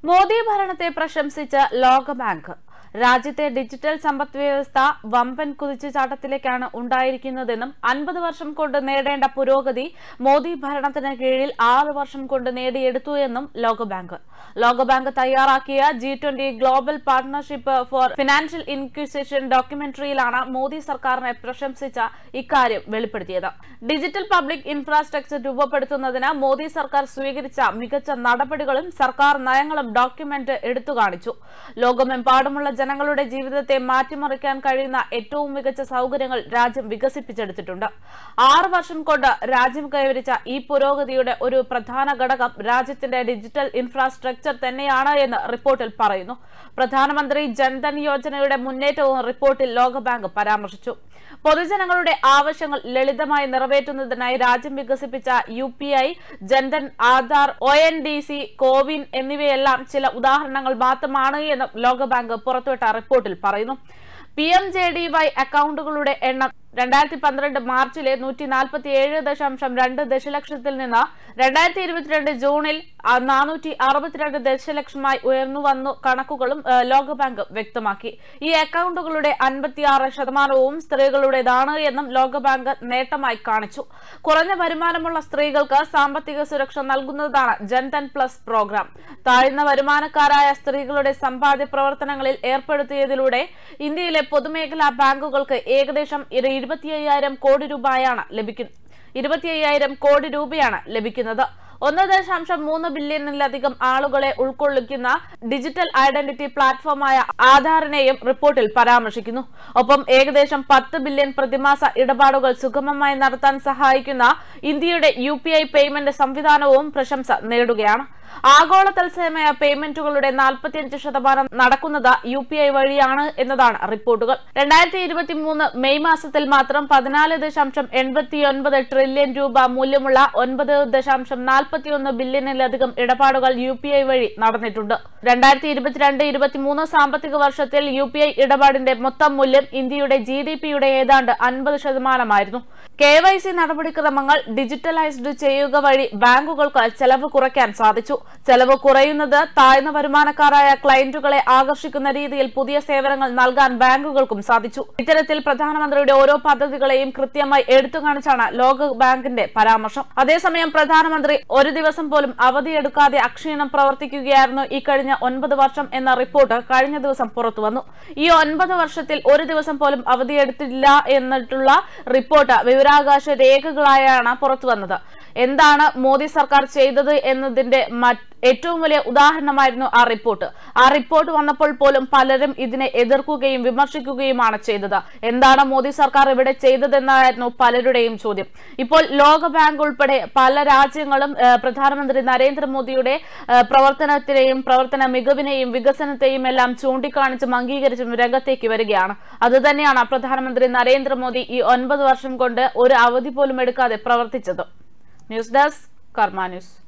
മോദി ഭരണത്തെ പ്രശംസിച്ച് ലോകബാങ്ക് രാജ്യത്തെ ഡിജിറ്റൽ സമ്പദ് വ്യവസ്ഥ വമ്പൻ കുതിച്ചുചാട്ടത്തിലേക്കാണ് ഉണ്ടായിരിക്കുന്നതെന്നും അൻപത് വർഷം കൊണ്ട് നേടേണ്ട പുരോഗതി മോദി ഭരണത്തിന് കീഴിൽ ആറ് വർഷം കൊണ്ട് നേടിയെടുത്തു എന്നും ലോകബാങ്ക് ലോകബാങ്ക് തയ്യാറാക്കിയ G twenty global partnership for financial inquisition ഡോക്യുമെന്ററിയിലാണ് മോദി സർക്കാരിനെ പ്രശംസിച്ച ഇക്കാര്യം വെളിപ്പെടുത്തിയത് ഡിജിറ്റൽ പബ്ലിക് ഇൻഫ്രാസ്ട്രക്ചർ രൂപപ്പെടുത്തുന്നതിന് മോദി സർക്കാർ സ്വീകരിച്ച മികച്ച നടപടികളും സർക്കാർ നയങ്ങളും ഡോക്യുമെന്റ് എടുത്തു കാണിച്ചു ലോകമെമ്പാടുമുള്ള ജനങ്ങളുടെ ജീവിതത്തെ മാറ്റിമറിക്കാൻ കഴിയുന്ന ഏറ്റവും മികച്ച സൗകര്യങ്ങൾ രാജ്യം വികസിപ്പിച്ചെടുത്തിട്ടുണ്ട് ആറ് വർഷം കൊണ്ട് രാജ്യം കൈവരിച്ച ഈ പുരോഗതിയുടെ ഒരു പ്രധാന ഘടകം രാജ്യത്തിന്റെ ഡിജിറ്റൽ ഇൻഫ്രാസ്ട്രക്ചർ തന്നെയാണ് എന്ന് റിപ്പോർട്ടിൽ പറയുന്നു പ്രധാനമന്ത്രി ജൻധൻ യോജനയുടെ മുന്നേറ്റവും റിപ്പോർട്ടിൽ ലോകബാങ്ക് പരാമർശിച്ചു പൊതുജനങ്ങളുടെ ആവശ്യങ്ങൾ ലളിതമായി നിറവേറ്റുന്നതിനായി രാജ്യം വികസിപ്പിച്ച U P I Jandhan Aadhaar O N D C CoWIN എന്നിവയെല്ലാം ചില ഉദാഹരണങ്ങൾ മാത്രമാണ് എന്ന് ലോകബാങ്ക് പുറത്തുവിട്ട റിപ്പോർട്ടിൽ പറയുന്നു P M J D Y അക്കൗണ്ടുകളുടെ എണ്ണം രണ്ടായിരത്തി പന്ത്രണ്ട് മാർച്ചിലെ നൂറ്റി നാൽപ്പത്തി ഏഴ് ദശാംശം രണ്ട് ദശലക്ഷത്തിൽ നിന്ന് രണ്ടായിരത്തി ഇരുപത്തിരണ്ട് ജൂണിൽ നാനൂറ്റി അറുപത്തിരണ്ട് ദശലക്ഷമായി ഉയർന്നു വന്നു കണക്കുകളും ആ, ലോകബാങ്ക് വ്യക്തമാക്കി ഈ അക്കൗണ്ടുകളുടെ അൻപത്തിയാറ് ശതമാനവും സ്ത്രീകളുടേതാണ് എന്നും ലോകബാങ്ക് നേട്ടമായി കാണിച്ചു കുറഞ്ഞ വരുമാനമുള്ള സ്ത്രീകൾക്ക് സാമ്പത്തിക സുരക്ഷ നൽകുന്നതാണ് ജൻധൻ പ്ലസ് പ്രോഗ്രാം താഴ്ന്ന വരുമാനക്കാരായ സ്ത്രീകളുടെ സമ്പാദ്യ പ്രവർത്തനങ്ങളിൽ ഏർപ്പെടുത്തിയതിലൂടെ ഇന്ത്യയിലെ പൊതുമേഖലാ ബാങ്കുകൾക്ക് ഏകദേശം ഇരു- ഇരുപത്തി അയ്യായിരം കോടി രൂപയാണ് ലഭിക്കുന്നത് ഇരുപത്തി അയ്യായിരം കോടി രൂപയാണ് ലഭിക്കുന്നത് ഒന്ന് ദശാംശം മൂന്ന് ബില്യണിലധികം ആളുകളെ ഉൾക്കൊള്ളിക്കുന്ന ഡിജിറ്റൽ ഐഡന്റിറ്റി പ്ലാറ്റ്ഫോമായ ആധാറിനെയും റിപ്പോർട്ടിൽ പരാമർശിക്കുന്നു ഒപ്പം ഏകദേശം പത്ത് ബില്യൺ പ്രതിമാസ ഇടപാടുകൾ സുഗമമായി നടത്താൻ സഹായിക്കുന്ന ഇന്ത്യയുടെ യു പേയ്മെന്റ് സംവിധാനവും പ്രശംസ നേടുകയാണ് ആഗോള തത്സമയ പേയ്മെന്റുകളുടെ നാൽപ്പത്തിയഞ്ച് ശതമാനം നടക്കുന്നത് യു പി ഐ വഴിയാണ് എന്നതാണ് റിപ്പോർട്ടുകൾ രണ്ടായിരത്തി ഇരുപത്തി മൂന്ന് മെയ് മാസത്തിൽ മാത്രം പതിനാല് ദശാംശം എൺപത്തിയൊൻപത് ട്രില്യൺ രൂപ മൂല്യമുള്ള ഒൻപത് ദശാംശം നാൽപ്പത്തിയൊന്ന് ബില്യണിലധികം ഇടപാടുകൾ യു പി ഐ വഴി നടന്നിട്ടുണ്ട് രണ്ടായിരത്തി ഇരുപത്തിരണ്ട് ഇരുപത്തിമൂന്ന് സാമ്പത്തിക വർഷത്തിൽ യു പി ഐ ഇടപാടിന്റെ മൊത്തം മൂല്യം ഇന്ത്യയുടെ ജി ഡി പിയുടെ ഏതാണ്ട് അൻപത് ശതമാനമായിരുന്നു കെ വൈ സി നടപടിക്രമങ്ങൾ ഡിജിറ്റലൈസ്ഡ് ചെയ്യുക വഴി ബാങ്കുകൾക്ക് ചെലവ് കുറയ്ക്കാൻ സാധിച്ചു ചെലവ് കുറയുന്നത് താഴ്ന്ന വരുമാനക്കാരായ ക്ലയന്റുകളെ ആകർഷിക്കുന്ന രീതിയിൽ പുതിയ സേവനങ്ങൾ നൽകാൻ ബാങ്കുകൾക്കും സാധിച്ചു ഇത്തരത്തിൽ പ്രധാനമന്ത്രിയുടെ ഓരോ പദ്ധതികളെയും കൃത്യമായി എടുത്തു കാണിച്ചാണ് ലോക ബാങ്കിന്റെ പരാമർശം അതേസമയം പ്രധാനമന്ത്രി ഒരു ദിവസം പോലും അവധിയെടുക്കാതെ അക്ഷീണം പ്രവർത്തിക്കുകയായിരുന്നു ഈ കഴിഞ്ഞ ഒൻപത് വർഷം എന്ന റിപ്പോർട്ട് കഴിഞ്ഞ ദിവസം പുറത്തുവന്നു ഈ ഒൻപത് വർഷത്തിൽ ഒരു ദിവസം പോലും അവധിയെടുത്തില്ല എന്നിട്ടുള്ള റിപ്പോർട്ട് വിവരാകാശ രേഖകളായാണ് പുറത്തുവന്നത് എന്താണ് മോദി സർക്കാർ ചെയ്തത് എന്നതിന്റെ മറ്റ് ഏറ്റവും വലിയ ഉദാഹരണമായിരുന്നു ആ റിപ്പോർട്ട് ആ റിപ്പോർട്ട് വന്നപ്പോൾ പോലും പലരും ഇതിനെ എതിർക്കുകയും വിമർശിക്കുകയുമാണ് ചെയ്തത് എന്താണ് മോദി സർക്കാർ ഇവിടെ ചെയ്തതെന്നായിരുന്നു പലരുടെയും ചോദ്യം ഇപ്പോൾ ലോക ബാങ്ക് ഉൾപ്പെടെ പല രാജ്യങ്ങളും ഏഹ്, പ്രധാനമന്ത്രി നരേന്ദ്രമോദിയുടെ ഏഹ്, പ്രവർത്തനത്തിനെയും പ്രവർത്തന മികവിനെയും വികസനത്തെയും എല്ലാം ചൂണ്ടിക്കാണിച്ചും അംഗീകരിച്ചും രംഗത്തേക്ക് വരികയാണ് അതുതന്നെയാണ് പ്രധാനമന്ത്രി നരേന്ദ്രമോദി ഈ ഒൻപത് വർഷം കൊണ്ട് ഒരു അവധി പോലും എടുക്കാതെ പ്രവർത്തിച്ചത് ന്യൂസ് ഡെസ്ക് കർമ്മ ന്യൂസ്